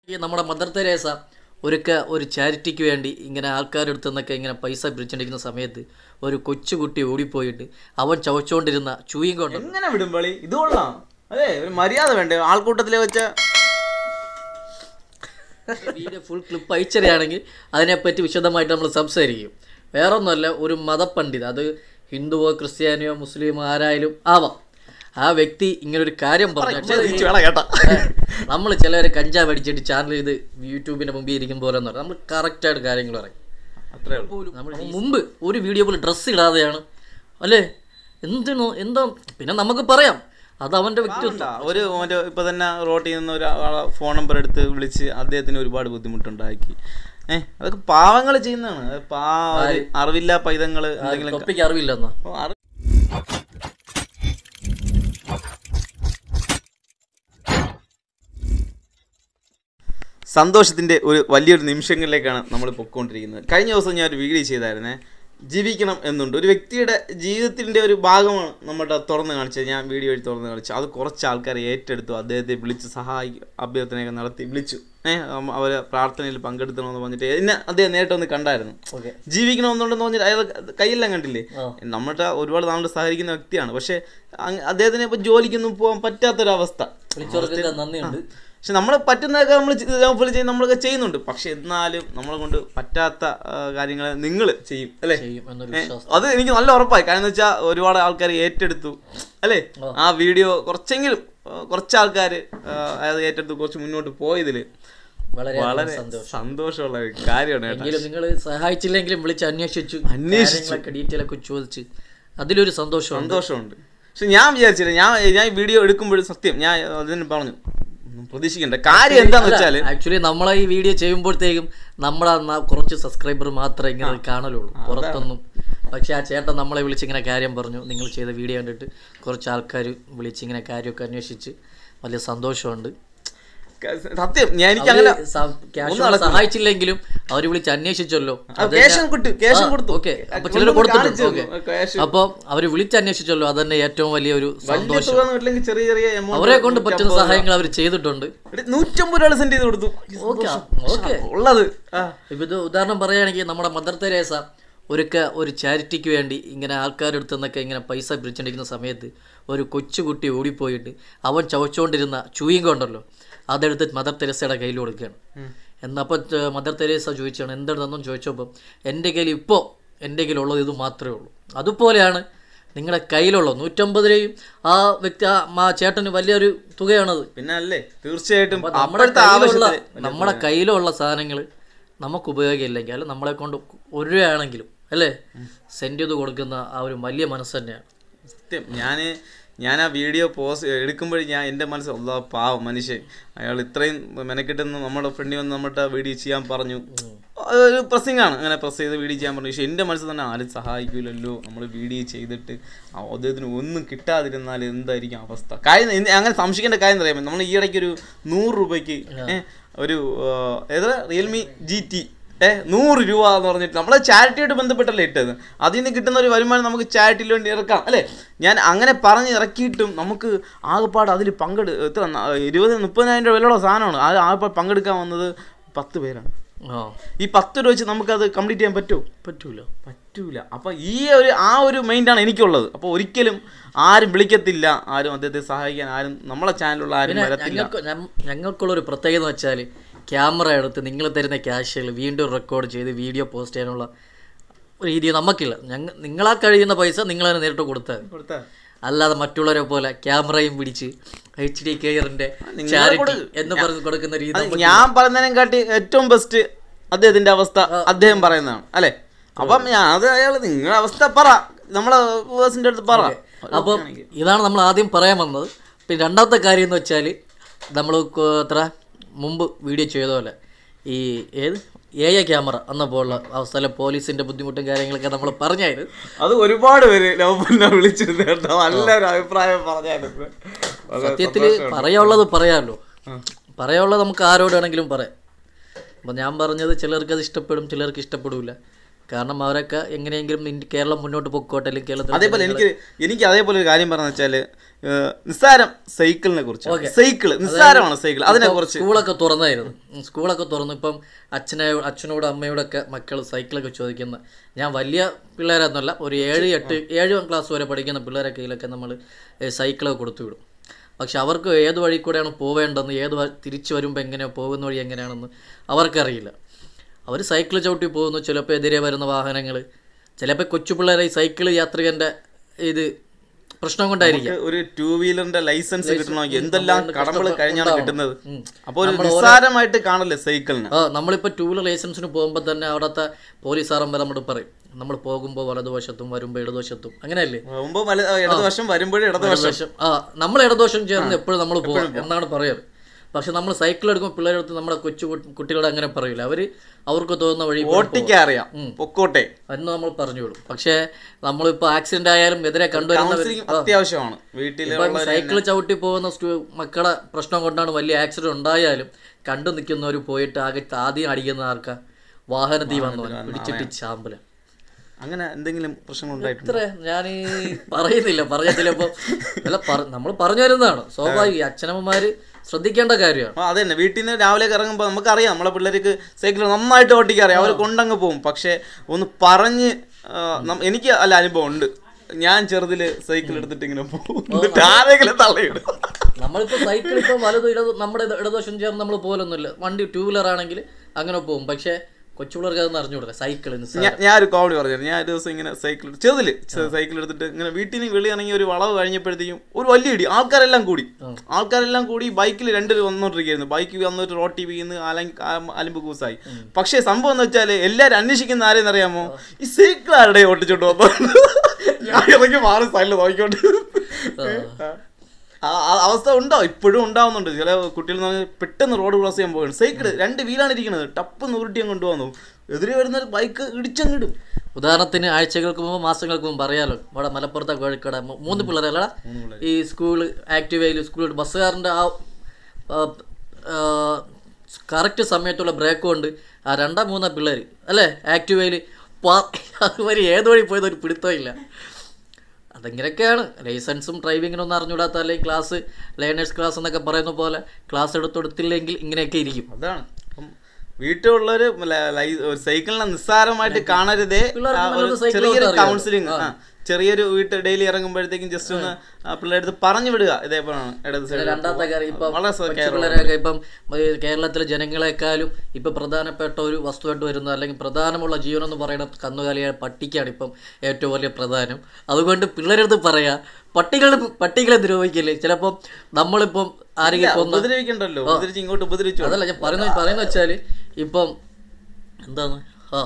ഈ നമ്മുടെ mother Teresa ഒരുക്ക ഒരു ചാരിറ്റിക്ക് വേണ്ടി ഇങ്ങനെ ആൾക്കാരുടെ അടുത്ത് നിന്നൊക്കെ ഇങ്ങനെ പൈസ പിരിച്ചോണ്ടിരിക്കുന്ന സമയത്ത് ഒരു കൊച്ചുകുട്ടി ഓടിപ്പോയിട്ട് അവൻ ചവച്ചുകൊണ്ടിരുന്ന ചൂയും കൊണ്ട് എങ്ങനെ വിടും വളി ഇത് കൊള്ളാം അതെ ഒരു മര്യാദ വേണ്ടേ ആൾക്കൂട്ടത്തിലെ വെച്ച വീഡിയോ ഫുൾ ക്ലിപ്പ് അയച്ചറിയാണെങ്കിൽ അതിനെപ്പറ്റി വിശദമായിട്ട് നമ്മൾ സംസാരിക്കും വേറൊന്നുമല്ല ഒരു മതപണ്ഡിത അത് ഹിന്ദുവോ ക്രിസ്ത്യാനിയോ മുസ്ലിമോ ആരായാലും ആവാം ആ വ്യക്തി ഇങ്ങനെ ഒരു കാര്യം പറഞ്ഞു വേണം കേട്ടാ നമ്മൾ ചിലവർ കഞ്ചാവ് അടിച്ചിട്ട് ചാനൽ ചെയ്ത് യൂട്യൂബിന്റെ മുമ്പിൽ ഇരിക്കും പോലെ എന്ന് പറയും നമ്മൾ കറക്റ്റായിട്ട് കാര്യങ്ങൾ പറയും അത്രേ ഉള്ളൂ നമ്മൾ മുമ്പ് ഒരു വീഡിയോ പോലും ഡ്രസ്സ് ഇടാതെയാണ് അല്ലേ എന്തിനോ എന്താ പിന്നെ നമുക്ക് പറയാം അത് അവന്റെ വ്യക്തിത്വം ഉണ്ടാ. ഒരു മറ്റേ ഇപ്പൊ തന്നെ റോട്ടിൽ നിന്ന് ഒരു ആളെ ഫോൺ നമ്പർ എടുത്ത് വിളിച്ച് അദ്ദേഹത്തിന് ഒരുപാട് ബുദ്ധിമുട്ടുണ്ടാക്കി ഏഹ് അതൊക്കെ പാവങ്ങൾ ചെയ്യുന്നതാണ് അത് പാ ഒരു അറിവില്ല പൈതങ്ങള് എന്തെങ്കിലും തൊപ്പിക്ക് അറിവില്ലെന്നാ അപ്പൊ അറി- സന്തോഷത്തിന്റെ ഒരു വലിയൊരു നിമിഷങ്ങളിലേക്കാണ് നമ്മൾ പൊയ്ക്കൊണ്ടിരിക്കുന്നത് കഴിഞ്ഞ ദിവസം ഞാൻ ഒരു വീഡിയോ ചെയ്തായിരുന്നേ ജീവിക്കണം എന്നുണ്ട് ഒരു വ്യക്തിയുടെ ജീവിതത്തിൻ്റെ ഒരു ഭാഗമാണ് നമ്മുടെ തുറന്ന് കാണിച്ചത് ഞാൻ വീഡിയോ വഴി തുറന്ന് കാണിച്ചു അത് കുറച്ച് ആൾക്കാർ ഏറ്റെടുത്തു അദ്ദേഹത്തെ വിളിച്ച് സഹായിക്കും അഭ്യർത്ഥനയൊക്കെ നടത്തി വിളിച്ചു ഏഹ് അവർ പ്രാർത്ഥനയിൽ പങ്കെടുത്തണമെന്ന് പറഞ്ഞിട്ട് എന്നെ അദ്ദേഹം നേരിട്ടൊന്ന് കണ്ടായിരുന്നു ഓക്കെ ജീവിക്കണമെന്നുണ്ടെന്ന് പറഞ്ഞിട്ട് അയാൾ കയ്യെല്ലാം കണ്ടില്ലേ ആ. നമ്മുടെ ഒരുപാട് നാളുടെ സഹകരിക്കുന്ന വ്യക്തിയാണ് പക്ഷെ അങ് അദ്ദേഹത്തിന് ഇപ്പൊ ജോലിക്കൊന്നും പോകാൻ പറ്റാത്തൊരവസ്ഥ വിളിച്ചവർക്കൊക്കെ നന്ദിയുണ്ട് പക്ഷെ നമ്മൾ പറ്റുന്നതൊക്കെ നമ്മൾ ഫുൾ ചെയ്ത് നമ്മളൊക്കെ ചെയ്യുന്നുണ്ട് പക്ഷെ എന്നാലും നമ്മളെ കൊണ്ട് പറ്റാത്ത കാര്യങ്ങൾ നിങ്ങൾ ചെയ്യും അല്ലേ ചെയ്യും എന്നൊരു ഏ, വിശ്വാസം അത് എനിക്ക് നല്ല ഉറപ്പായി കാരണം എന്ന് വെച്ചാൽ ഒരുപാട് ആൾക്കാർ ഏറ്റെടുത്തു അല്ലേ ആ വീഡിയോ കുറച്ചെങ്കിലും ആ, കുറച്ച് ആൾക്കാർ അത് ഏറ്റെടുത്ത് കുറച്ച് മുന്നോട്ട് പോയതിൽ വളരെ വളരെ സന്തോഷം സന്തോഷമുള്ള ഒരു കാര്യമാണ് കേട്ടോ എങ്കിലും നിങ്ങൾ സഹായിച്ചില്ലെങ്കിലും വിളിച്ച് അന്വേഷിച്ചു അന്വേഷിച്ചു. കാര്യങ്ങളൊക്കെ ഡീറ്റെയിൽ ഒക്കെ ചോദിച്ച് അതിലൊരു സന്തോഷമുണ്ട് സന്തോഷമുണ്ട് പക്ഷെ ഞാൻ വിചാരിച്ചില്ല ഞാൻ ഞാൻ വീഡിയോ എടുക്കുമ്പോഴും സത്യം ഞാൻ അതിന് പറഞ്ഞു ഒന്നും പ്രതീക്ഷിക്കണ്ട കാര്യം എന്താന്ന് വെച്ചാല് ആക്ച്വലി നമ്മളെ ഈ വീഡിയോ ചെയ്യുമ്പോഴത്തേക്കും നമ്മളെ ന- കുറച്ച് സബ്സ്ക്രൈബർ മാത്രമേ ഇങ്ങനെ കാണലുള്ളൂ പുറത്തൊന്നും പക്ഷെ ആ ചേട്ടൻ നമ്മളെ വിളിച്ച് ഇങ്ങനെ കാര്യം പറഞ്ഞു നിങ്ങൾ ചെയ്ത വീഡിയോ കണ്ടിട്ട് കുറച്ച് ആൾക്കാർ വിളിച്ച് ഇങ്ങനെ കാര്യമൊക്കെ അന്വേഷിച്ച് വലിയ സന്തോഷമുണ്ട് സത്യം ഞാൻ എനിക്ക് അങ്ങനെ ക്യാഷ് സഹായിച്ചില്ലെങ്കിലും അവർ വിളിച്ച് അന്വേഷിച്ചല്ലോ കേശം കിട്ടു കേശം കൊടുത്തു ഓക്കെ അപ്പൊ ചിലർ കൊണ്ടുവന്ന് കൊടുത്തിട്ടുണ്ട് കാണിച്ചു ഓക്കെ തന്നു. കേശം അപ്പൊ അവര് വിളിച്ച് അന്വേഷിച്ചല്ലോ അതന്നെ ഏറ്റവും വലിയൊരു വലിയ സന്തോഷം തുക ഒന്നും ഇല്ലെങ്കിൽ ചെറിയ ചെറിയ amount അവരെ കൊണ്ട് പറ്റുന്ന നൂറ്റമ്പത് സഹായങ്ങൾ അവർ ചെയ്തിട്ടുണ്ട് എടി, നൂറ്റമ്പത് രൂപ സെന്റ് ചെയ്ത് കൊടുത്തു ഓക്കെ ഓക്കെ ഉള്ളത് ആ ഇപ്പൊ ഇത് ഉദാഹരണം പറയുകയാണെങ്കിൽ നമ്മുടെ മദർ തെരേസ ഒരുക്ക ഒരു ചാരിറ്റിക്ക് വേണ്ടി ഇങ്ങനെ ആൾക്കാരുടെ അടുത്ത് നിന്നൊക്കെ ഇങ്ങനെ പൈസ പിരിച്ചോണ്ടിരിക്കുന്ന സമയത്ത് ഒരു കൊച്ചുകുട്ടി ഓടിപ്പോയിട്ട് അവൻ ചവച്ചുകൊണ്ടിരുന്ന ചൂയും കൊണ്ടല്ലോ അതെടുത്ത് മദർ തെരേസയുടെ കയ്യിൽ കൊടുക്കുകയാണ് എന്നപ്പോൾ മദർ തെരേസ ചോദിച്ചാണ് എന്തെടുത്തെന്നും ചോദിച്ചപ്പോൾ എൻ്റെ കയ്യിൽ ഇപ്പോൾ എൻ്റെ കയ്യിലുള്ളത് ഇത് മാത്രമേ ഉള്ളൂ അതുപോലെയാണ് നിങ്ങളുടെ കയ്യിലുള്ളത് നൂറ്റമ്പത് രൂപയും ആ വ്യക്തി ആ ആ ചേട്ടന് വലിയൊരു തുകയാണത് പിന്നെ അല്ലേ തീർച്ചയായിട്ടും അപ്പൊ നമ്മുടെ അപ്പോഴത്തെ കയ്യിലുള്ള ആവശ്യത്തിന് നമ്മുടെ കയ്യിലുള്ള സാധനങ്ങൾ നമുക്ക് ഉപയോഗമില്ലെങ്കിൽ അല്ല നമ്മളെ കൊണ്ട് ഒരു രൂപയാണെങ്കിലും അല്ലേ സെൻഡ് ചെയ്ത് കൊടുക്കുന്ന ആ ഒരു വലിയ മനസ്സ് തന്നെയാണ് സത്യം ഞാൻ ഞാൻ ആ വീഡിയോ പോസ്റ്റ് എടുക്കുമ്പോഴും ഞാൻ എൻ്റെ മനസ്സ് അല്ലാ പാവം മനുഷ്യൻ അയാൾ ഇത്രയും മെനക്കെട്ടെന്ന് നമ്മുടെ ഫ്രണ്ടിൽ വന്ന് നമ്മുടെ വീഡിയോ ചെയ്യാൻ പറഞ്ഞു അതൊരു പ്രസ്സിംഗ് ആണ് അങ്ങനെ പ്രസ് ചെയ്ത് വീഡിയോ ചെയ്യാൻ പറഞ്ഞു പക്ഷേ എൻ്റെ മനസ്സ് തന്നെ ആരും സഹായിക്കില്ലല്ലോ നമ്മൾ വീഡിയോ ചെയ്തിട്ട് ആ അദ്ദേഹത്തിന് ഒന്നും കിട്ടാതിരുന്നാൽ എന്തായിരിക്കും അവസ്ഥ കാര്യം എന്ത് അങ്ങനെ സംശയിക്കേണ്ട കാര്യം അറിയാമോ നമ്മൾ ഈ ഇടയ്ക്ക് ഒരു നൂറ് രൂപയ്ക്ക് ഏ, ഒരു ആ, ഏതാ റിയൽമി ജി ടി ഏ നൂറ് രൂപ എന്ന് പറഞ്ഞിട്ട് നമ്മളെ ചാരിറ്റിയായിട്ട് ബന്ധപ്പെട്ടല്ലേ ഇട്ടത് അതിൽ നിന്ന് കിട്ടുന്ന ഒരു വരുമാനം നമുക്ക് ചാരിറ്റിയിൽ വേണ്ടി ഇറക്കാം അല്ലേ ഞാൻ അങ്ങനെ പറഞ്ഞ് ഇറക്കിയിട്ടും നമുക്ക് ആകെപ്പാട് അതിൽ പങ്കെടു എത്ര ന- ഇരുപത് മുപ്പതിനായിരം രൂപ വിലയുള്ള സാധനമാണ് അത് ആകെപ്പാട് പങ്കെടുക്കാൻ വന്നത് പത്ത് പേരാണ് ആ ഈ പത്ത് രൂപ വെച്ച് നമുക്കത് കംപ്ലീറ്റ് ചെയ്യാൻ പറ്റുമോ പറ്റൂല പറ്റൂല അപ്പോൾ ഈ ഒരു ആ ഒരു മൈൻഡാണ് എനിക്കുള്ളത് അപ്പോൾ ഒരിക്കലും ആരും വിളിക്കത്തില്ല ആരും അദ്ദേഹത്തെ സഹായിക്കാൻ ആരും നമ്മളെ ചാനലുള്ള ആരും പിന്നെ വരത്തില്ല ഞങ്ങൾക്ക് ഞം- ഞങ്ങൾക്കുള്ളൊരു പ്രത്യേകത എന്ന് വെച്ചാൽ ക്യാമറ എടുത്ത് നിങ്ങൾ തരുന്ന ക്യാഷുകൾ വീണ്ടും റെക്കോർഡ് ചെയ്ത് വീഡിയോ പോസ്റ്റ് ചെയ്യാനുള്ള ഒരു രീതി നമുക്കില്ല ഞങ്ങൾ നിങ്ങളാ കഴിയുന്ന പൈസ നിങ്ങൾ തന്നെ നേരിട്ട് കൊടുത്താൽ മതി. കൊടുത്താ അല്ലാതെ മറ്റുള്ളവരെ പോലെ ക്യാമറയും പിടിച്ച് എച്ച് ഡി കെയറിന്റെ നിങ്ങളെ ചാരിറ്റി കൊടു- എന്ന് പറഞ്ഞ് കൊടുക്കുന്ന രീതി അത് നമുക്ക് ഞാൻ പറയുന്നതിനെ കാട്ടി ഏറ്റവും ബെസ്റ്റ് അദ്ദേഹത്തിന്റെ അവസ്ഥ അദ്ദേഹം പറയുന്നതാണ് അല്ലേ അപ്പം ഞാൻ അത് അയാൾ നിങ്ങളുടെ അവസ്ഥ പറ നമ്മളെ വേഴ്സിന്റെ അടുത്ത് പറ അപ്പം ഇതാണ് നമ്മൾ ആദ്യം പറയാൻ വന്നത് പിന്നെ രണ്ടാമത്തെ കാര്യം എന്ന് വെച്ചാൽ നമ്മൾ എത്ര മുമ്പ് വീഡിയോ ചെയ്ത പോലെ ഈ ഏത് എ ഐ ക്യാമറ എന്നപ്പോഴുള്ള അവസ്ഥയിലെ പോലീസിന്റെ ബുദ്ധിമുട്ടും കാര്യങ്ങളൊക്കെ നമ്മൾ പറഞ്ഞായിരുന്നു അത് ഒരുപാട് പേര് ലവ്പന്നെ വിളിച്ചിരുന്നു കേട്ടോ നല്ലൊരു അഭിപ്രായം പറഞ്ഞായിരുന്നു വളരെ സത്യത്തിൽ സന്തോഷമുണ്ട്. പറയാനുള്ളത് പറയാമല്ലോ പറയാനുള്ളത് നമുക്ക് ആരോടാണെങ്കിലും പറയാം അപ്പം ഞാൻ പറഞ്ഞത് ചിലർക്ക് അത് ഇഷ്ടപ്പെടും ചിലർക്ക് ഇഷ്ടപ്പെടില്ല കാരണം അവരൊക്കെ എങ്ങനെയെങ്കിലും ഇന്ത്യ- കേരളം മുന്നോട്ട് പൊക്കോട്ടെ അല്ലെങ്കിൽ കേരളത്തിൽ അതേപോലെ എനിക്ക് എനിക്ക് അതേപോലെ ഒരു കാര്യം പറഞ്ഞു വെച്ചാൽ ഏഹ്, നിസ്സാരം സൈക്കിളിനെ കുറിച്ച് സൈക്കിള് നിസ്സാരമാണ് സൈക്കിൾ അതിനെ കുറിച്ച് സ്കൂളൊക്കെ തുറന്നായിരുന്നു ഉം, സ്കൂളൊക്കെ തുറന്ന് ഇപ്പം അച്ഛനെ അച്ഛനോടും അമ്മയോടൊക്കെ മക്കൾ സൈക്കിളൊക്കെ ചോദിക്കുന്ന ഞാൻ വലിയ പിള്ളേരൊന്നുമല്ല ഒരു ഏഴ് എട്ട് ഏഴ് ക്ലാസ് വരെ പഠിക്കുന്ന പിള്ളേരെ കയ്യിലൊക്കെ നമ്മൾ സൈക്കിളൊക്കെ കൊടുത്തു വിടും പക്ഷെ അവർക്ക് ഏത് വഴി കൂടെയാണ് പോവേണ്ടതെന്ന് ഏത് വ- തിരിച്ചു വരുമ്പോൾ എങ്ങനെയാണ് പോകുന്ന വഴി എങ്ങനെയാണെന്ന് അവർക്കറിയില്ല അവർ സൈക്കിൾ ചവിട്ടി പോകുന്നു ചിലപ്പോൾ എതിരെ വരുന്ന വാഹനങ്ങൾ ചിലപ്പോൾ കൊച്ചു പിള്ളേരെ ഈ സൈക്കിൾ യാത്രികൻ്റെ ഇത് പ്രശ്നം കൊണ്ടായിരിക്കാം ഒരു ടൂ വീലറിന്റെ ലൈസൻസ് കിട്ടണമെങ്കിൽ എന്തെല്ലാം കടമ്പകൾ കഴിഞ്ഞാണ് കിട്ടുന്നത് അപ്പോൾ ഒരു നിസ്സാരമായിട്ട് കാണില്ലേ സൈക്കിളിന് ആ നമ്മളിപ്പോൾ ടൂ വീലർ ലൈസൻസിന് പോകുമ്പോൾ തന്നെ അവിടുത്തെ പോലീസുകാരന്മാർ നമ്മൾ പറയും നമ്മൾ പോകുമ്പോൾ വലതുവശത്തും വരുമ്പോൾ ഇടതുവശത്തും അങ്ങനെയല്ലേ മുമ്പ് വല ഇടതുവശം വരുമ്പോഴും ഇടതുവശം ഇടതുവശം ആ നമ്മൾ ഇടതുവശം ചേർന്ന് എപ്പോഴും നമ്മൾ പോകാം എന്നാണ് പറയാറ് പക്ഷെ നമ്മൾ സൈക്കിൾ എടുക്കുമ്പോൾ പിള്ളേരുടെ അടുത്ത് നമ്മുടെ കൊച്ചു കുട്ടി- കുട്ടികളോട് അങ്ങനെ പറയില്ല അവർ അവർക്ക് തോന്നുന്ന വഴി കൂടെ ഓട്ടിക്കാൻ അറിയാം പൊക്കോട്ടെ എന്ന് നമ്മൾ പറഞ്ഞു വിടും പക്ഷേ നമ്മളിപ്പോൾ ആക്സിഡന്റ് ആയാലും എതിരെ കണ്ടുവരുന്നവർ കൗൺസിലിംഗ് അത്യാവശ്യമാണ് വീട്ടിലുള്ള സൈക്കിൾ ചവിട്ടി പോകുന്ന സ്റ്റു- മക്കളെ പ്രശ്നം കൊണ്ടാണ് വലിയ ആക്സിഡന്റ് ഉണ്ടായാലും കണ്ടു നിൽക്കുന്നവർ പോയിട്ട് ആകെ ആദ്യം അടിക്കുന്ന ആർക്കാ വാഹനത്തിൽ വന്നവൻ പിടിച്ചിട്ട് ചാമ്പല അങ്ങനെ എന്തെങ്കിലും പ്രശ്നങ്ങൾ ഉണ്ടായിട്ടുണ്ട് ഇത്ര ഞാൻ പറയുന്നില്ല പറഞ്ഞ ചിലപ്പോ അല്ല നമ്മൾ പറഞ്ഞു വരുന്നതാണ് സ്വാഭാവിക അച്ഛനമ്മമാര് ശ്രദ്ധിക്കേണ്ട കാര്യമാണ് ആ അതെ തന്നെ വീട്ടിൽ നിന്ന് രാവിലെ ഇറങ്ങുമ്പോൾ നമുക്കറിയാം നമ്മളെ പിള്ളേർക്ക് സൈക്കിൾ നന്നായിട്ട് ഓട്ടിക്കാൻ അറിയാം അവർ കൊണ്ടങ്ങ് പോകും പക്ഷെ ഒന്ന് പറഞ്ഞ് ആ, നം- എനിക്ക് അല്ല അനുഭവം ഉണ്ട് ഞാൻ ചെറുതില് സൈക്കിൾ എടുത്തിട്ട് ഇങ്ങനെ പോകും എന്നിട്ട് ആരെങ്കിലും തള്ളയിടും നമ്മളിപ്പോ സൈക്കിൾ ഇപ്പം വലതും ഇടതു നമ്മുടെ ഇട- ഇടതുവശം ചേർന്ന് നമ്മൾ പോലൊന്നുമില്ല വണ്ടി ടൂ വീലർ ആണെങ്കിൽ അങ്ങനെ പോകും പക്ഷേ കൊച്ചു പിള്ളേർക്ക് അതൊന്നും അറിഞ്ഞുകൂടാ സൈക്കിൾ ഞാൻ ഞാനൊരു കോമഡി പറഞ്ഞു ഞാൻ ഒരു ദിവസം ഇങ്ങനെ സൈക്കിൾ ചെറുതില് സൈക്കിൾ എടുത്തിട്ട് ഇങ്ങനെ വീട്ടിൽ നിന്ന് വെളിയാണെങ്കിൽ ഒരു വളവ് കഴിഞ്ഞപ്പോഴത്തേക്കും ഒരു വലിയ ഇടി ആൾക്കാരെല്ലാം കൂടി ആൾക്കാരെല്ലാം കൂടി ബൈക്കിൽ രണ്ട് വന്നോണ്ടിരിക്കുന്നു ബൈക്ക് വന്നിട്ട് റോട്ടി വീന്ന് അലമ്പ് കൂസായി പക്ഷേ സംഭവം എന്ന് വെച്ചാൽ എല്ലാവരും അന്വേഷിക്കുന്ന ആരെന്ന് അറിയാമോ ഈ സൈക്കിൾ ആരുടെ ഓട്ടിച്ചോണ്ട് വന്നു ഞാൻ ഇറങ്ങി മാറി സൈഡിൽ നോക്കിക്കൊണ്ട് ആ ആ അവസ്ഥ ഉണ്ടോ ഇപ്പോഴും ഉണ്ടാവുന്നുണ്ട് ചില കുട്ടികൾ എന്ന് പറഞ്ഞാൽ പെട്ടെന്ന് റോഡ് ക്രോസ് ചെയ്യാൻ പോകുന്നു സൈക്കിൾ രണ്ട് വീലാണ് ഇരിക്കുന്നത് ടപ്പ് നൂറിട്ടിയും കൊണ്ടുവന്നു എതിരെ വരുന്ന ഒരു ബൈക്ക് ഇടിച്ചങ്ങിടും ഉദാഹരണത്തിന് ആഴ്ചകൾക്ക് മുമ്പ് മാസങ്ങൾക്ക് മുമ്പ് അറിയാലോ ഇവിടെ മലപ്പുറത്തെ കോഴിക്കട മൂ- മൂന്ന് പിള്ളേരല്ല ഈ സ്കൂൾ ആക്റ്റീവയിൽ സ്കൂൾ ബസ്സുകാരൻ്റെ ആ കറക്റ്റ് സമയത്തുള്ള ബ്രേക്ക് കൊണ്ട് ആ രണ്ടാ മൂന്നാ പിള്ളേർ അല്ലേ ആക്റ്റീവയിൽ അതുവരെ ഏത് വഴി പോയത് ഒരു പിടുത്തമില്ല അതെങ്ങനെയൊക്കെയാണ് ലൈസൻസും ഡ്രൈവിങ്ങിനും ഒന്നും അറിഞ്ഞുകൂടാത്ത അല്ലെങ്കിൽ ക്ലാസ് ലേണേഴ്സ് ക്ലാസ് എന്നൊക്കെ പറയുന്ന പോലെ ക്ലാസ് എടുത്തെടുത്തില്ലെങ്കിൽ ഇങ്ങനെയൊക്കെ ഇരിക്കും അതാണ് അപ്പം വീട്ടിലുള്ളൊരു ല- ലൈ- ഒരു സൈക്കിളിനെ നിസ്സാരമായിട്ട് കാണരുതേ പിള്ളേർക്ക് ആ, ഒരു നല്ലത് സൈക്കിൾ ചെറിയൊരു ഓട്ടാൻ അറിയാലോ. കൗൺസിലിംഗ് ആ ചെറിയൊരു വീട്ട് ഡെയിലി ഇറങ്ങുമ്പോഴത്തേക്കും ജസ്റ്റ് ഒന്ന് ആ പിള്ളേരുടെ അടുത്ത് പറഞ്ഞു വിടുക ഇതേപോലെയാണ് ഇടത് സൈഡ് രണ്ടാമത്തെ കാര്യം ഇപ്പം വളരെ സ- കൊച്ചു പിള്ളേരൊക്കെ ഇപ്പം ഈ കേരളത്തിലെ ജനങ്ങളെക്കാളും ഇപ്പം പ്രധാനപ്പെട്ട ഒരു വസ്തുവായിട്ട് വരുന്ന അല്ലെങ്കിൽ പ്രധാനമുള്ള ജീവൻ എന്ന് പറയുന്ന കന്നുകാലിയായ പട്ടിക്കാണ് ഇപ്പം ഏറ്റവും വലിയ പ്രധാനം അതുകൊണ്ട് പിള്ളേരടുത്ത് പറയാ പട്ടികൾ പട്ടികളെ ദ്രോഹിക്കില്ലേ ചിലപ്പം നമ്മളിപ്പം ആരെങ്കിലും കൊന്ന ഉപദ്രവിക്കണ്ടല്ലോ ഉപദ്രവിച്ച് ഇങ്ങോട്ട് ഉപദ്രവിച്ചു അതല്ല ഞാൻ പറയുന്ന പറയുന്ന വെച്ചാൽ ഇപ്പം എന്താണ് ആ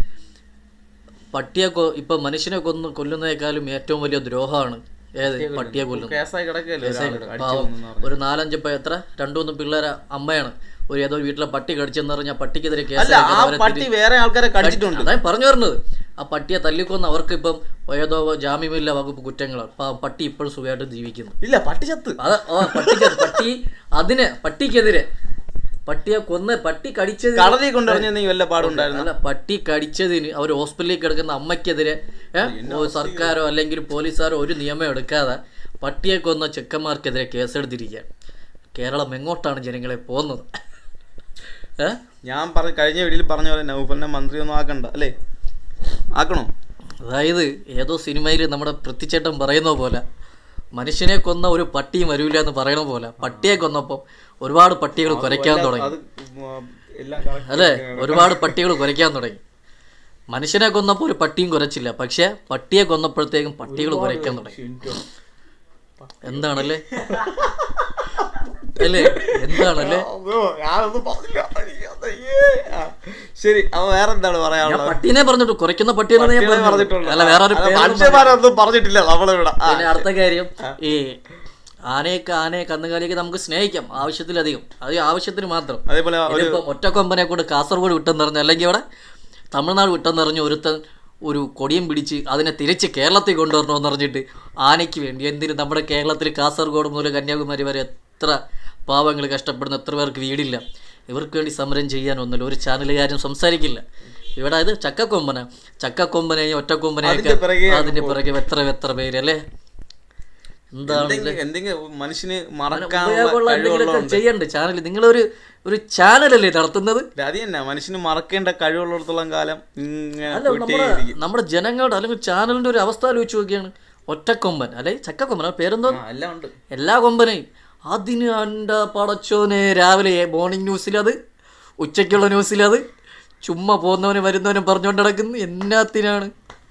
പട്ടിയെ കൊ ഇപ്പം മനുഷ്യനെ കൊന്ന് കൊല്ലുന്നതിനേക്കാളും ഏറ്റവും വലിയ ദ്രോഹമാണ് ഏത് പട്ടിയെ കൊല്ലുന്നത് കേസായി കിടക്കുകയല്ലേ ഒരാള് അടിച്ചു പാവം. കൊന്നെന്ന് പറഞ്ഞ്. ഒരു നാലഞ്ച് ഇപ്പം എത്ര രണ്ടു മൂന്ന് പിള്ളേരെ അമ്മയാണ് ഒരു ഏതോ വീട്ടിലെ പട്ടി കടിച്ചെന്ന് പറഞ്ഞാൽ പട്ടിക്കെതിരെ കേസ് അല്ല എടുക്കാൻ ആ അവരെ പട്ടി വേറെ ആൾക്കാരെ കടിച്ചിട്ടുണ്ട് അതായത് പറഞ്ഞു വരുന്നത് ആ പട്ടിയെ തല്ലിക്കൊന്ന് അവർക്ക് ഇപ്പം ഏതോ ജാമ്യമില്ല വകുപ്പ് കുറ്റങ്ങളാണ് അപ്പൊ ആ പട്ടി ഇപ്പോഴും സുഖമായിട്ട് ജീവിക്കുന്നു ഇല്ല പട്ടി ചത്ത് അത് ആ പട്ടിക്ക് പട്ടി അതിന് പട്ടിക്കെതിരെ പട്ടിയെ കൊന്ന് പട്ടി കടിച്ചത് കടലിൽ കൊണ്ടുവരഞ്ഞെങ്കിൽ വല്ല പാടുണ്ടായിരുന്നു അല്ല പട്ടി കടിച്ചതിന് അവർ ഹോസ്പിറ്റലിൽ കിടക്കുന്ന അമ്മയ്ക്കെതിരെ ഏ, ഓ, സർക്കാരോ അല്ലെങ്കിൽ പോലീസുകാരോ ഒരു നിയമം എടുക്കാതെ പട്ടിയെ കൊന്ന ചെക്കന്മാർക്കെതിരെ കേസെടുത്തിരിക്കുക കേരളം എങ്ങോട്ടാണ് ജനങ്ങളെ പോകുന്നത് ഏ ഞാൻ പറ കഴിഞ്ഞ വീട്ടിൽ പറഞ്ഞ പോലെ നൗഫലിനെ മന്ത്രിയൊന്നും ആക്കണ്ട അല്ലേ ആക്കണോ അതായത് ഏതോ സിനിമയിൽ നമ്മുടെ പൃഥ്വിച്ചേട്ടൻ പറയുന്ന പോലെ മനുഷ്യനെ കൊന്ന ഒരു പട്ടിയും വരൂല എന്ന് പറയണ പോലെ പട്ടിയെ കൊന്നപ്പം ഒരുപാട് പട്ടികൾ കുരയ്ക്കാൻ തുടങ്ങി അത് ഉം, എല്ലാം correct. അല്ലേ ഒരുപാട് പട്ടികൾ കുരയ്ക്കാൻ തുടങ്ങി മനുഷ്യനെ കൊന്നപ്പോൾ ഒരു പട്ടിയും കുരച്ചില്ല പക്ഷെ പട്ടിയെ കൊന്നപ്പോഴത്തേക്കും പട്ടികൾ കുരയ്ക്കാൻ തുടങ്ങി എന്താണല്ലേ അല്ലേ എന്താണല്ലേ അയ്യോ, ഞാനൊന്നും പറഞ്ഞില്ല. അയ്യോ, അയ്യേ. ആ, ശരി അപ്പൊ വേറെ എന്താണ് ഞാൻ പറയാനുള്ളത് പട്ടീനെ പറഞ്ഞിട്ടു കുറയ്ക്കുന്ന പട്ടിയെന്ന് ഞാൻ പട്ടികളെ പറഞ്ഞിട്ടുള്ളൂ. പറഞ്ഞിട്ടുള്ളൂ. അല്ല വേറെ ഒരു അത് പേരൊന്നും മനുഷ്യന്മാരൊന്നും പറഞ്ഞിട്ടില്ല നമ്മളിവിടെ ആ, പിന്നെ അടുത്ത കാര്യം ഈ ആനയൊക്കെ ആനയെ കന്നുകാലിയൊക്കെ നമുക്ക് സ്നേഹിക്കാം ആവശ്യത്തിലധികം അത് ആവശ്യത്തിന് മാത്രം അതേപോലെ ഒരു ഇതിപ്പം ഒറ്റക്കൊമ്പനെ കൊണ്ട് കാസർഗോഡ് വിട്ടെന്ന് പറഞ്ഞ് അല്ലെങ്കിൽ അവിടെ തമിഴ്നാട് വിട്ടെന്ന് പറഞ്ഞ് ഒരുത്തൻ ഒരു കൊടിയും പിടിച്ച് അതിനെ തിരിച്ച് കേരളത്തിൽ കൊണ്ടുവരണമെന്ന് പറഞ്ഞിട്ട് ആനയ്ക്ക് വേണ്ടി എന്തിന് നമ്മുടെ കേരളത്തിൽ കാസർഗോഡ് മുതൽ കന്യാകുമാരി വരെ എത്ര പാവങ്ങൾ കഷ്ടപ്പെടുന്ന എത്ര പേർക്ക് വീടില്ല ഇവർക്ക് വേണ്ടി സമരം ചെയ്യാനൊന്നുമില്ല ഒരു ചാനലുകാരും സംസാരിക്കില്ല ഇവിടെ ഇത് ചക്കക്കൊമ്പന ചക്കക്കൊമ്പനെയും ഒറ്റക്കൊമ്പനെയൊക്കെ അതിന്റെ പിറകെ അതിന്റെ പിറകെ എത്ര എത്ര പേര് അല്ലേ എന്താണ് എന്തെങ്കിലും എന്തെങ്കിലും മനുഷ്യന് മറക്കാനുള്ള ഉപയോഗമുള്ള എന്തെങ്കിലുമൊക്കെ കഴിവുള്ളതുണ്ട് ചെയ്യണ്ടേ ചാനൽ നിങ്ങളൊരു ഒരു ചാനലല്ലേ നടത്തുന്നത് അത് തന്നെ മനുഷ്യന് മറക്കേണ്ട കഴിവുള്ളിടത്തോളം കാലം ഇങ്ങനെ അല്ല നമ്മുടെ പോയിട്ടേയിരിക്കും. നമ്മുടെ ജനങ്ങളുടെ അല്ലെങ്കിൽ ചാനലിന്റെ ഒരു അവസ്ഥ ആലോചിച്ച് നോക്കിയാണ് ഒറ്റക്കൊമ്പൻ അല്ലെ ചക്കക്കൊമ്പൻ ആ പേരെന്തോ ആ, എല്ലാം ഉണ്ട് എല്ലാ കൊമ്പനെയും അതിന് എൻ്റെ പടച്ചോനെ രാവിലെ മോർണിംഗ് ന്യൂസിലത് ഉച്ചയ്ക്കുള്ള ന്യൂസിലത് ചുമ്മാ പോകുന്നവനും വരുന്നവനും പറഞ്ഞുകൊണ്ട് നടക്കുന്നു എന്നാത്തിനാണ്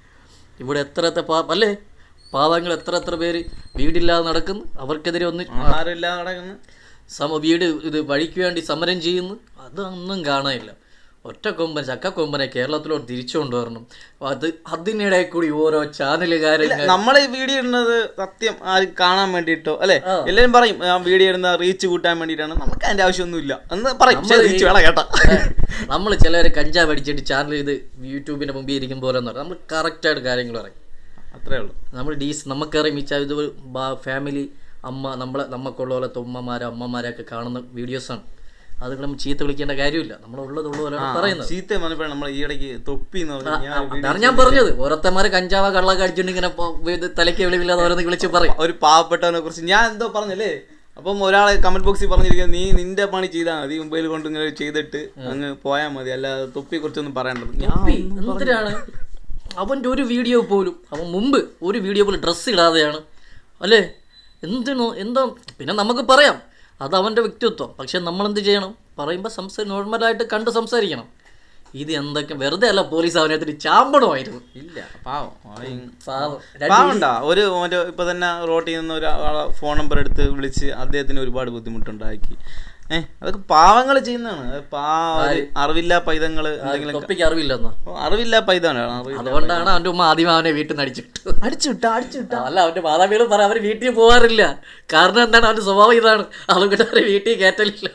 ഇവിടെ എത്ര എത്ര പാ അല്ലേ പാവങ്ങൾ എത്ര എത്ര പേര് വീടില്ലാതെ നടക്കുന്നു അവർക്കെതിരെ ഒന്ന് ആരും ഇല്ലാതെ നടക്കുന്നു സമ വീട് ഇത് വഴിക്ക് വേണ്ടി സമരം ചെയ്യുന്നു അതൊന്നും കാണാനില്ല ഒറ്റ കൊമ്പൻ ചക്കക്കൊമ്പനെ കേരളത്തിലോട്ട് തിരിച്ചു കൊണ്ടുവരണം അത് അതിനിടെ കൂടി ഓരോ ചാനലുകാരും നമ്മൾ ഈ വീഡിയോ ഇടുന്നത് സത്യം ആരും കാണാൻ വേണ്ടിയിട്ടോ അല്ലെ എല്ലാരും പറയും ആ വീഡിയോ ഇടുന്ന റീച്ച് കൂട്ടാൻ വേണ്ടിയിട്ടാണ് നമുക്ക് അതിന്റെ ആവശ്യമൊന്നുമില്ല എന്ന് പറയും പക്ഷേ റീച്ച് വേണം കേട്ടാ നമ്മൾ ചിലർ കഞ്ചാവ് അടിച്ചിട്ട് ചാനൽ ഇത് യൂട്യൂബിന്റെ മുമ്പിൽ ഇരിക്കും പോലെ എന്ന് പറയും നമ്മൾ കറക്റ്റായിട്ട് കാര്യങ്ങൾ പറയും അത്രേ ഉള്ളൂ നമ്മൾ ഡീസ് നമുക്കറിയാം ഈ ച- ഇത് ഫാമിലി അമ്മ നമ്മളെ നമുക്കുള്ള പോലത്തെ ഉമ്മമാരും അമ്മമാരൊക്കെ കാണുന്ന വീഡിയോസാണ് അത് നമ്മൾ ചീത്ത വിളിക്കേണ്ട കാര്യമില്ല നമ്മളുള്ളത് ഉള്ള പോലെയാണ് പറയുന്നത് ചീത്ത വന്നപ്പോഴാണ് നമ്മൾ ഈ ഇടയ്ക്ക് തൊപ്പി എന്ന് പറഞ്ഞ ഞാൻ ഒരു video അതാണ് ഞാൻ പറഞ്ഞത് ഓരോരുത്തന്മാര് കഞ്ചാവ കള്ളൊക്കെ അടിച്ചിട്ട് ഇങ്ങനെ പോ- ഇത് തലയ്ക്ക് വെളിവില്ലാതെ ഓരോന്ന് വിളിച്ച് പറയും ഒരു പാവപ്പെട്ടവനെ കുറിച്ച് ഞാൻ എന്തോ പറഞ്ഞല്ലേ അപ്പം ഒരാളെ കമന്റ് ബോക്സിൽ പറഞ്ഞിരിക്കുന്നത് നീ നിന്റെ പണി ചെയ്താൽ മതി മൊബൈൽ കൊണ്ട് ഇങ്ങനെ ചെയ്തിട്ട് അങ്ങ് പോയാൽ മതി അല്ലാതെ തൊപ്പിയെ കുറിച്ചൊന്നും പറയേണ്ടത് ഞാൻ തൊപ്പി എന്തിനാണ് അവൻ്റെ ഒരു വീഡിയോ പോലും അവൻ മുമ്പ് ഒരു വീഡിയോ പോലും ഡ്രസ്സ് ഇടാതെയാണ് അല്ലേ എന്തിനോ എന്താ പിന്നെ നമുക്ക് പറയാം അത് അവൻ്റെ വ്യക്തിത്വം പക്ഷെ നമ്മളെന്ത് ചെയ്യണം പറയുമ്പോൾ സംസാ നോർമലായിട്ട് കണ്ട് സംസാരിക്കണം ഇത് എന്തൊക്കെ വെറുതെ അല്ല പോലീസ് അവനകത്തിന് ചാമ്പണമായിരുന്നു ഇല്ല പാവം അവൻ പാവം പാവണ്ടാ ഒരു മറ്റേ ഇപ്പൊ തന്നെ റോട്ടിൽ നിന്ന് ഒരാളെ ഫോൺ നമ്പർ എടുത്ത് വിളിച്ച് അദ്ദേഹത്തിന് ഒരുപാട് ബുദ്ധിമുട്ടുണ്ടാക്കി ഏഹ് അതൊക്കെ പാവങ്ങൾ ചെയ്യുന്നതാണ് അത് പാ ഒരു അറിവില്ല പൈതങ്ങള് എന്തെങ്കിലും തൊപ്പിക്ക് അറിവില്ലെന്നോ ഓ, അറിവില്ല പൈതാണ് അറിവില്ല അതുകൊണ്ടാണ് അവൻ്റെ ഉമ്മ ആദ്യം അവനെ വീട്ടിൽ നിന്ന് അടിച്ചിട്ടു അടിച്ചുവിട്ട അടിച്ചുവിട്ട അല്ല അവന്റെ മാതാപിതാക്കൾ പറ അവര് വീട്ടിൽ പോവാറില്ല കാരണം എന്താണ് അവന്റെ സ്വഭാവം ഇതാണ് അതുകൊണ്ട് അവരെ വീട്ടിൽ കയറ്റലില്ല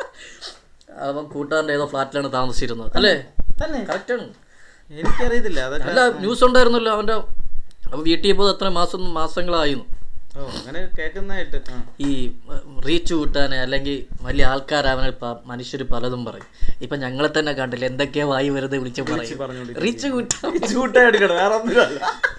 അവൻ കൂട്ടുകാരൻ്റെ ഏതോ ഫ്ലാറ്റിലാണ് താമസിച്ചിരുന്നത് അല്ലേ തന്നെ കറക്റ്റാണ് എനിക്കറിയത്തില്ല അതൊക്കെ അല്ല ന്യൂസ് ഉണ്ടായിരുന്നല്ലോ അവന്റെ അവൻ വീട്ടിൽ പോയത് എത്ര മാസം മാസങ്ങളായിരുന്നു ഓ അങ്ങനെ കേൾക്കുന്നതായിട്ട് ആ. ഈ റീച്ച് കൂട്ടാനെ അല്ലെങ്കിൽ വലിയ ആൾക്കാരാവനെ മനുഷ്യർ പലതും പറയും ഇപ്പൊ ഞങ്ങളെ തന്നെ കണ്ടില്ല എന്തൊക്കെയാ വായി വെറുതെ വിളിച്ച് പറയും പറഞ്ഞോണ്ടിരിക്കും. റീച്ച് കൂട്ടാൻ ചൂട്ടായി എടുക്കണം വേറെ ഒന്നുമല്ല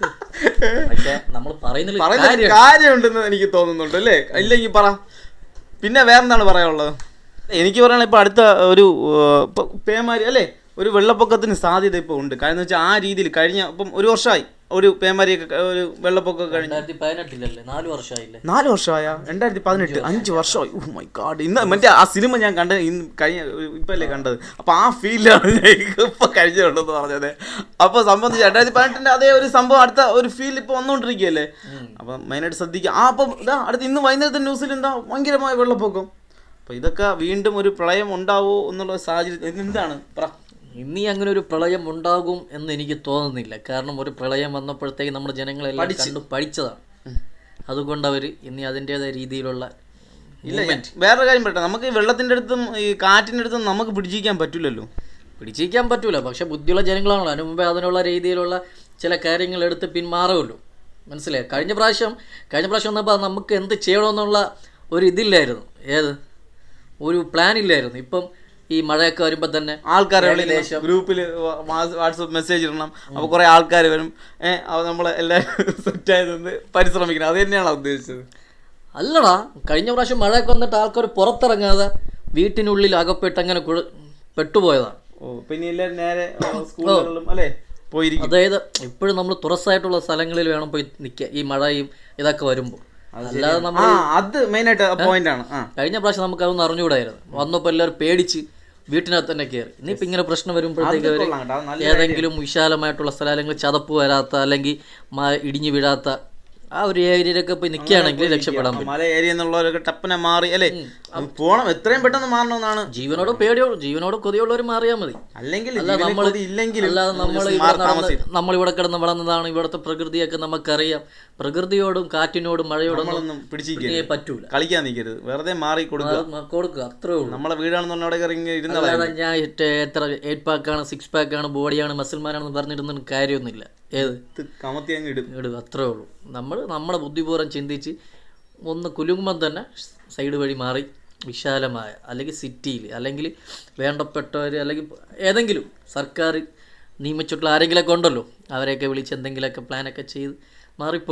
പക്ഷെ നമ്മൾ പറയുന്നില്ല പറയുന്ന കാര്യമുണ്ടെന്ന് എനിക്ക് തോന്നുന്നുണ്ട് അല്ലേ ഇല്ലെങ്കിൽ പറ പിന്നെ വേറെന്താണ് പറയാനുള്ളത് എനിക്ക് പറയാനുള്ള ഇപ്പൊ അടുത്ത ഒരു ഏർ, ഇപ്പൊ പേമാരി അല്ലേ ഒരു വെള്ളപ്പൊക്കത്തിന് സാധ്യത ഇപ്പോൾ ഉണ്ട് കാരണം എന്ന് വെച്ചാൽ ആ രീതിയിൽ കഴിഞ്ഞ ഇപ്പം ഒരു വർഷമായി ഒരു പേമാരിയൊക്കെ ക- ഒരു വെള്ളപ്പൊക്കം കഴിഞ്ഞു രണ്ടായിരത്തി പതിനെട്ടിലല്ലേ നാല് വർഷമായില്ലേ നാല് വർഷമായ രണ്ടായിരത്തി പതിനെട്ട് അഞ്ച് വർഷമായി ഓ മൈ ഗാഡ് ഇന്ന് മറ്റേ ആ സിനിമ ഞാൻ കണ്ടത് ഇന്ന് കഴിഞ്ഞ ഇപ്പല്ലേ കണ്ടത് അപ്പൊ ആ ഫീലാണ് ഞാൻ ഇപ്പൊ കഴിഞ്ഞുണ്ടെന്ന് പറഞ്ഞത് അപ്പൊ സംബന്ധിച്ച് രണ്ടായിരത്തി പതിനെട്ടിന്റെ അതേ ഒരു സംഭവം അടുത്ത ഒരു ഫീൽ ഇപ്പൊ വന്നുകൊണ്ടിരിക്കുകയല്ലേ അപ്പൊ മെയിനായിട്ട് ശ്രദ്ധിക്കുക ആ അപ്പം ഇതാ അടുത്ത ഇന്ന് വൈകുന്നേരത്തെ ന്യൂസിൽ എന്താ ഭയങ്കരമായ വെള്ളപ്പൊക്കം അപ്പൊ ഇതൊക്കെ വീണ്ടും ഒരു പ്രളയം ഉണ്ടാവോ എന്നുള്ള സാഹചര്യം എന്താണ് പറ ഇനി അങ്ങനെ ഒരു പ്രളയം ഉണ്ടാകും എന്ന് എനിക്ക് തോന്നുന്നില്ല കാരണം ഒരു പ്രളയം വന്നപ്പോഴത്തേക്ക് നമ്മുടെ ജനങ്ങളെല്ലാം കണ്ടു പഠിച്ചതാണ് അതുകൊണ്ട് അവർ ഇനി അതിൻ്റെതായ രീതിയിലുള്ള ഇല്ല ഞാൻ വേറൊരു കാര്യം പറയട്ടെ നമുക്ക് ഈ വെള്ളത്തിന്റെ അടുത്തും ഈ കാറ്റിന്റെ അടുത്തും നമുക്ക് പിടിച്ചിരിക്കാൻ പറ്റില്ലല്ലോ പിടിച്ചിരിക്കാൻ പറ്റൂല പക്ഷെ ബുദ്ധിയുള്ള ജനങ്ങളാണല്ലോ അതിനു മുമ്പേ അതിനുള്ള രീതിയിലുള്ള ചില കാര്യങ്ങൾ എടുത്ത് പിന്മാറുമല്ലോ മനസ്സിലായി കഴിഞ്ഞ പ്രാവശ്യം കഴിഞ്ഞ പ്രാവശ്യം വന്നപ്പോൾ നമുക്ക് എന്ത് ചെയ്യണമെന്നുള്ള ഒരു ഇതില്ലായിരുന്നു ഏത് ഒരു പ്ലാൻ ഇല്ലായിരുന്നു ഇപ്പം ഈ മഴയൊക്കെ വരുമ്പോൾ തന്നെ ആൾക്കാരെ ഗ്രൂപ്പിൽ വാട്സപ്പ് മെസ്സേജ് ഇടണം അപ്പൊ കുറെ ആൾക്കാർ വരും ഏഹ് അവ നമ്മളെ എല്ലാവരും സെറ്റായി നിന്ന് പരിശ്രമിക്കണം അത് തന്നെയാണ് ഉദ്ദേശിച്ചത് അല്ലടാ കഴിഞ്ഞ പ്രാവശ്യം മഴയൊക്കെ വന്നിട്ട് ആൾക്കാർ പുറത്തിറങ്ങാതെ വീട്ടിനുള്ളിൽ അകപ്പെട്ട് അങ്ങനെ കുഴ- പെട്ടുപോയതാണ് ഓ പിന്നെ എല്ലാവരും നേരെ സ്കൂളുകളിലും അല്ലേ പോയിരിക്കും അതായത് ഇപ്പോഴും നമ്മൾ തുറസായിട്ടുള്ള സ്ഥലങ്ങളിൽ വേണം പോയി നിൽക്കുക ഈ മഴയും ഇതൊക്കെ വരുമ്പോൾ അല്ലാതെ നമ്മൾ ആ അത് മെയിൻ ആയിട്ട് പോയിന്റ് ആണ് ആ കഴിഞ്ഞ പ്രാവശ്യം നമുക്ക് അതൊന്നും അറിഞ്ഞുകൂടായിരുന്നു വന്നപ്പോൾ എല്ലാവരും പേടിച്ച് വീട്ടിനകത്ത് തന്നെ കയറി ഇനിയിപ്പോൾ ഇങ്ങനെ പ്രശ്നം വരുമ്പോഴത്തേക്ക് അവർ കൊള്ളാം കേട്ടോ അത് നല്ല ഏതെങ്കിലും വിശാലമായിട്ടുള്ള സ്ഥലങ്ങളിൽ ചതപ്പ് വരാത്ത അല്ലെങ്കിൽ മ- ഇടിഞ്ഞു വീഴാത്ത ആ ഒരു ഏരിയയിലൊക്കെ പോയി നിൽക്കുകയാണെങ്കിൽ രക്ഷപ്പെടാൻ പറ്റും മല ഏരിയ എന്നുള്ളവരൊക്കെ ടപ്പനെ മാറി അല്ലേ പോണം എത്രയും പെട്ടെന്ന് മാറണമെന്നാണ് ജീവനോട് പേടിയോ ജീവനോട് കൊതിയുള്ളവർ മാറിയാൽ മതി അല്ലെങ്കിൽ അല്ല നമ്മൾ ജീവനക്കൊതി ഇല്ലെങ്കിലും അല്ലാതെ നമ്മൾ just ഇവിടെ മാറി നടന്ന് താമസിക്കും നമ്മൾ ഇവിടെ കിടന്ന് വളർന്നതാണ് ഇവിടുത്തെ പ്രകൃതിയൊക്കെ നമുക്കറിയാം പ്രകൃതിയോടും കാറ്റിനോടും മഴയോടും നമ്മളൊന്നും പിടിച്ചിരിക്കരുത് ഒന്നും പറ്റൂല കളിക്കാൻ നിൽക്കരുത് വെറുതെ മാറി കൊടുക്കുക അത് മ- കൊടുക്കുക അത്രേ ഉള്ളൂ നമ്മളെ വീടാണെന്ന് പറഞ്ഞ അവിടെ ഇറങ്ങി ഇരുന്ന അല്ലാതെ ഞാൻ ഇട്ട് എത്ര എയ്റ്റ് പാക്കാണ് സിക്സ് പാക്കാണ് ബോഡിയാണ് മസിൽമാനാണെന്ന് പറഞ്ഞിരുന്ന കാര്യമൊന്നുമില്ല ഏത് കമത്തി അങ്ങ് ഇടും ഇടുക അത്രേ ഉള്ളൂ നമ്മൾ നമ്മുടെ ബുദ്ധിപൂർവ്വം ചിന്തിച്ച് ഒന്ന് കുലുങ്ങുമ്പം തന്നെ സൈഡ് വഴി മാറി വിശാലമായ അല്ലെങ്കിൽ സിറ്റിയിൽ അല്ലെങ്കിൽ വേണ്ടപ്പെട്ടവർ അല്ലെങ്കിൽ ഏതെങ്കിലും സർക്കാർ നിയമിച്ചിട്ടുള്ള ആരെങ്കിലുമൊക്കെ ഉണ്ടല്ലോ അവരെയൊക്കെ വിളിച്ച് എന്തെങ്കിലുമൊക്കെ പ്ലാനൊക്കെ ചെയ്ത് മാറിപ്പോണം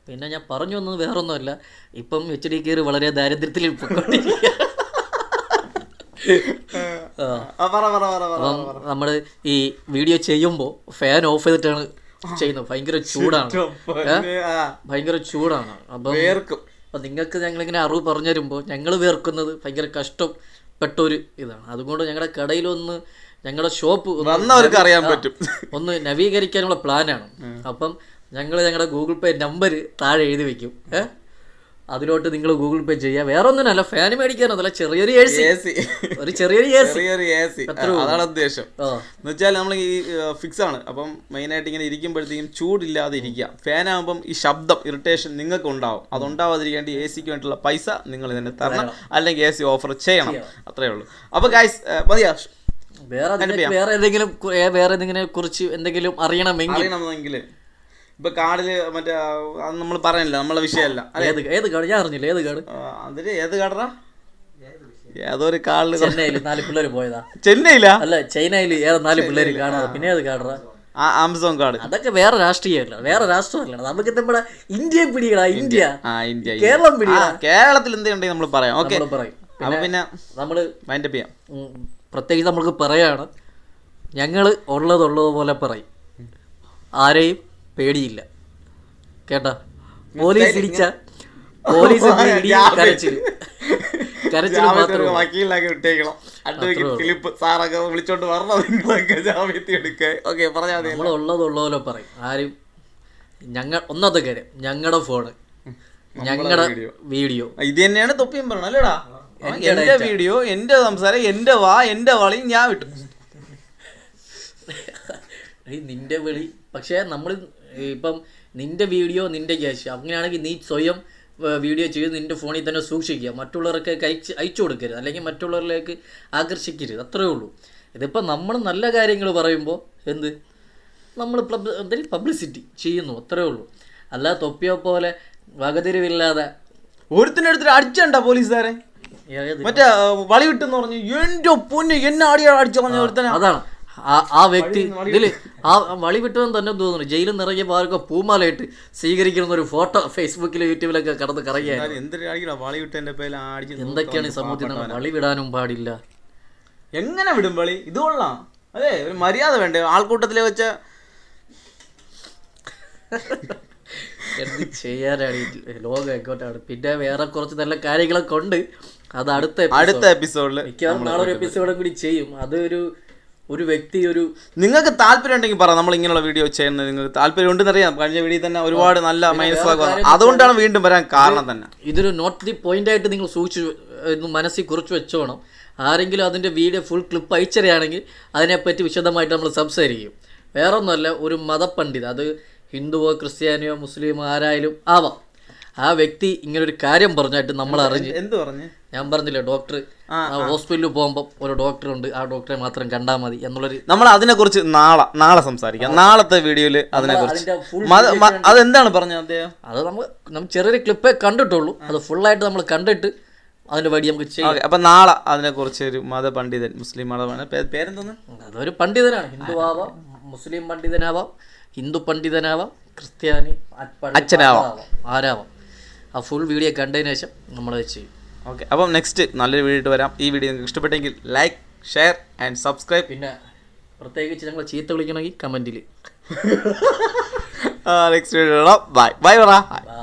പിന്നെ ഞാൻ പറഞ്ഞു വന്നത് വേറൊന്നുമല്ല ഇപ്പം എച്ച് ഡി കയറി വളരെ ദാരിദ്ര്യത്തിൽ പൊയ്ക്കൊണ്ടിരിക്കുക ആ. ആ, പറ പറ പറ പറ അപ്പം നമ്മൾ ഈ വീഡിയോ ചെയ്യുമ്പോൾ ഫാൻ ഓഫ് ചെയ്തിട്ടാണ് ചെയ്യുന്നത് ഭയങ്കര ചൂടാണ് പൊന്നെ, ആ, ഭയങ്കര ചൂടാണ് അപ്പം വേർക്കും അപ്പം നിങ്ങൾക്ക് ഞങ്ങളിങ്ങനെ അറിവ് പറഞ്ഞു തരുമ്പോൾ ഞങ്ങൾ വേർക്കുന്നത് ഭയങ്കര കഷ്ടപ്പെട്ട ഒരു ഇതാണ് അതുകൊണ്ട് ഞങ്ങളുടെ കടയിലൊന്ന് ഞങ്ങളുടെ ഷോപ്പ് ഒന്ന് വന്നവർക്ക് അറിയാൻ ആ, പറ്റും ഒന്ന് നവീകരിക്കാനുള്ള പ്ലാനാണ് അപ്പം ഞങ്ങൾ ഞങ്ങളുടെ ഗൂഗിൾ പേ നമ്പർ താഴെ എഴുതി വെക്കും ഏ അതിലോട്ട് നിങ്ങൾ ഗൂഗിൾ പേ ചെയ്യുക വേറെ ഒന്നിനല്ല ഫാൻ മേടിക്കാനല്ല ചെറിയൊരു എ സി എ സി ഒരു ചെറിയൊരു എ സി ചെറിയൊരു എ സി അതാണ് ഉദ്ദേശം ആ എന്ന് വെച്ചാൽ നമ്മൾ ഈ ഫിക്സ് ആണ് അപ്പം മെയിനായിട്ട് ഇങ്ങനെ ഇരിക്കുമ്പോഴത്തേക്കും ചൂടില്ലാതെ ഇരിക്കുക ഫാൻ ആകുമ്പം ഈ ശബ്ദം ഇറിറ്റേഷൻ നിങ്ങൾക്ക് ഉണ്ടാവും അതുണ്ടാവാതിരിക്കേണ്ടി എ സിക്ക് വേണ്ടിയുള്ള പൈസ നിങ്ങൾ ഇതിനെ തരണം അല്ലെങ്കിൽ എ സി ഓഫർ ചെയ്യണം അത്രേ ഉള്ളൂ അപ്പോൾ ഗൈസ് മതിയാ വേറെ നിങ്ങൾക്ക് വേറെ ഏതെങ്കിലും കു- ഏ, വേറെ എന്തെങ്കിലും കുറിച്ച് എന്തെങ്കിലും അറിയണമെങ്കിൽ അറിയണമെന്നെങ്കിൽ ഇപ്പൊ കാർഡില് മറ്റേ നമ്മൾ പറയാനില്ല നമ്മളെ വിഷയമല്ല അല്ലെ ഏത് ഏത് കാർഡ് ഞാൻ അറിഞ്ഞില്ല ഏത് കാർഡ് അതില് ഏത് കാർഡറാ ഏതോ ഒരു കാർഡില് ചെന്നൈയിൽ നാല് പിള്ളേർ പോയതാ ചെന്നൈയിലാ അല്ല ചൈനയിൽ ഏറെ നാല് പിള്ളേർ കാണാതെ പിന്നെ ഏത് കാർഡറാ ആ ആമസോൺ കാർഡ് അതൊക്കെ വേറെ രാഷ്ട്രീയമല്ല വേറെ രാഷ്ട്രമല്ല നമുക്ക് നമ്മുടെ ഇന്ത്യയെ പിടികളാ ഇന്ത്യ ആ ഇന്ത്യ കേരളം പിടികളാ ആ, കേരളത്തിൽ എന്തുണ്ടെങ്കിൽ നമ്മൾ പറയാം ഓക്കെ നമ്മൾ പറയും അപ്പൊ പിന്നെ നമ്മള് മൈൻഡ് ചെയ്യാം ഉം, പ്രത്യേകിച്ച് നമ്മൾക്ക് പറയാണ് ഞങ്ങൾ ഉള്ളതുള്ളത് പോലെ പറയും ആരെയും പേടിയില്ല കേട്ടാ പോലീസ് ഇടിച്ച പോലീസ് ഇടി കരച്ചില് കരച്ചില് ജാമ്യത്തിന് മാത്രമേ ഉള്ളൂ. വക്കീലിനാക്കി വിട്ടേക്കണം അഡ്വക്കേറ്റ് ഫിലിപ്പ് സാറൊക്കെ വിളിച്ചോണ്ട് വരണം നിങ്ങളൊക്കെ ജാമ്യത്തിൽ എടുക്കുക ഓക്കെ പറഞ്ഞാൽ മതി നമ്മൾ ഉള്ളത് ഉള്ള പോലെ പറയും ആരും ഞങ്ങൾ ഒന്നാമത്തെ കാര്യം ഞങ്ങളുടെ ഫോണ് ഞങ്ങളുടെ വീഡിയോ. വീഡിയോ ഇത് തന്നെയാണ് തൊപ്പിയും പറയണം അല്ലേടാ എന്റെ വീഡിയോ എന്റെ സംസാരം എന്റെ വാ എന്റെ വളി ഞാൻ വിട്ടു ഈ നിന്റെ വിളി പക്ഷേ നമ്മൾ ഇപ്പം നിന്റെ വീഡിയോ നിന്റെ ക്യാഷ് അങ്ങനെയാണെങ്കിൽ നീ സ്വയം ഏർ, വീഡിയോ ചെയ്ത് നിന്റെ ഫോണിൽ തന്നെ സൂക്ഷിക്കുക മറ്റുള്ളവർക്ക് അയച്ച് അയച്ചു കൊടുക്കരുത് അല്ലെങ്കിൽ മറ്റുള്ളവരിലേക്ക് ആകർഷിക്കരുത് അത്രേ ഉള്ളൂ ഇതിപ്പോൾ നമ്മൾ നല്ല കാര്യങ്ങൾ പറയുമ്പോൾ എന്ത് നമ്മൾ എന്തെങ്കിലും പബ്ലിസിറ്റി ചെയ്യുന്നു അത്രേ ഉള്ളൂ അല്ല തൊപ്പിയോ പോലെ വകതിരിവില്ലാതെ ഒരുത്തിനെ എടുത്തിട്ട് അടിച്ചണ്ട പോലീസുകാരെ ഏത് മറ്റേ ആ, വളി വിട്ടെന്ന് പറഞ്ഞു എന്റെ പൊന്ന് എന്നെ അടിയാ അടിച്ചു പറഞ്ഞു ഒരുത്തനെ അതാണ് ആ- ആ വ്യക്തി ഇതില് ആ വളി വിട്ടവൻ തന്നെ തോന്നുന്നു ജയിലിൽ നിറങ്ങിയപ്പോൾ ആർക്കോ പൂമാലയിട്ട് സ്വീകരിക്കുന്ന ഒരു ഫോട്ടോ ഫേസ്ബുക്കിലും യൂട്യൂബിലൊക്കെ കടന്ന് കറങ്ങിയാൽ എന്നാലും എന്തൊരു അടിക്കണ വളി വിട്ടതിന്റെ പേരിൽ അടിച്ച് എന്തൊക്കെയാണ് ഈ സമൂഹത്തിൽ നടക്കുന്നത്? വളി വിടാനും പാടില്ല എങ്ങനെ വിടും വളി ഇത് കൊള്ളാം അതെ ഒരു മര്യാദ വേണ്ടേ ആൾക്കൂട്ടത്തിലെ വെച്ച എന്ത് ചെയ്യാനാണ് ഈ ലോകം എങ്ങോട്ടാണ് പിന്നെ വേറെ കുറച്ച് നല്ല കാര്യങ്ങളൊക്കെ ഉണ്ട് അത് അടുത്ത episode. അടുത്ത എപ്പിസോഡിൽ മിക്കവാറും നാളെ ഒരു എപ്പിസോഡും കൂടി ചെയ്യും അത് ഒരു ഒരു വ്യക്തി ഒരു നിങ്ങൾക്ക് താല്പര്യം ഉണ്ടെങ്കിൽ പറ നമ്മൾ ഇങ്ങനെയുള്ള വീഡിയോ ചെയ്യുന്നത് നിങ്ങൾക്ക് താല്പര്യം ഉണ്ടെന്ന് അറിയാം കഴിഞ്ഞ വീഡിയോ തന്നെ ഒരുപാട് നല്ല മനസ്സിലാക്കുക അതുകൊണ്ടാണ് വീണ്ടും വരാൻ കാരണം തന്നെ ഇതൊരു നോട്ട് ദി പോയിന്റ് ആയിട്ട് നിങ്ങൾ സൂക്ഷിച്ചു എന്ന് മനസ്സിൽ കുറിച്ച് വെച്ചോണം ആരെങ്കിലും അതിൻ്റെ വീഡിയോ ഫുൾ ക്ലിപ്പ് അയച്ചറിയാണെങ്കിൽ അതിനെപ്പറ്റി വിശദമായിട്ട് നമ്മൾ സംസാരിക്കും വേറെ ഒന്നുമല്ല ഒരു മതപണ്ഡിത അത് ഹിന്ദുവോ ക്രിസ്ത്യാനിയോ മുസ്ലിമോ ആരായാലും ആവാം ആ വ്യക്തി ഇങ്ങനെ ഒരു കാര്യം പറഞ്ഞായിട്ട് നമ്മൾ അറിഞ്ഞ് എന്ത് പറഞ്ഞു ഞാൻ പറഞ്ഞില്ലേ ഡോക്ടർ ഹോസ്പിറ്റലിൽ പോകുമ്പോൾ ഒരു ഡോക്ടർ ഉണ്ട് ആ ഡോക്ടറെ മാത്രം കണ്ടാൽ മതി എന്നുള്ളൊരു നമ്മൾ അതിനെക്കുറിച്ച് നാളെ നാളെ സംസാരിക്കാം നാളത്തെ വീഡിയോയിൽ അതിനെക്കുറിച്ച് അതിന്റെ full മത- മ- അതെന്താണ് പറഞ്ഞത് അദ്ദേഹം അത് നമ്മൾ നമ്മൾ ചെറിയൊരു ക്ലിപ്പേ കണ്ടിട്ടുള്ളൂ അത് ഫുള്ളായിട്ട് നമ്മൾ കണ്ടിട്ട് അതിൻ്റെ വഴി നമുക്ക് ചെയ്യാം ഓക്കെ അപ്പൊ നാളെ അതിനെക്കുറിച്ച് ഒരു മതപണ്ഡിതൻ മുസ്ലിം മതമാണ് പേ- പേരെന്തോന്ന് അതൊരു പണ്ഡിതനാണ് ഹിന്ദു ആവാം മുസ്ലിം പണ്ഡിതനാവാം ഹിന്ദു പണ്ഡിതനാവാം ക്രിസ്ത്യാനി പ- അച്ഛനാവാം. ആരാവാം ആ ഫുൾ വീഡിയോ കണ്ടതിന് ശേഷം നമ്മളത് ചെയ്യും ഓക്കെ അപ്പം നെക്സ്റ്റ് നല്ലൊരു വീഡിയോ ഇട്ട് വരാം ഈ വീഡിയോ നിങ്ങൾക്ക് ഇഷ്ടപ്പെട്ടെങ്കിൽ ലൈക്ക് ഷെയർ ആൻഡ് സബ്സ്ക്രൈബ് പിന്നെ പ്രത്യേകിച്ച് ഞങ്ങൾ ചീത്ത വിളിക്കണമെങ്കിൽ കമൻറ്റിൽ നെക്സ്റ്റ് വീഡിയോ ബൈ ബൈ പറ ബൈ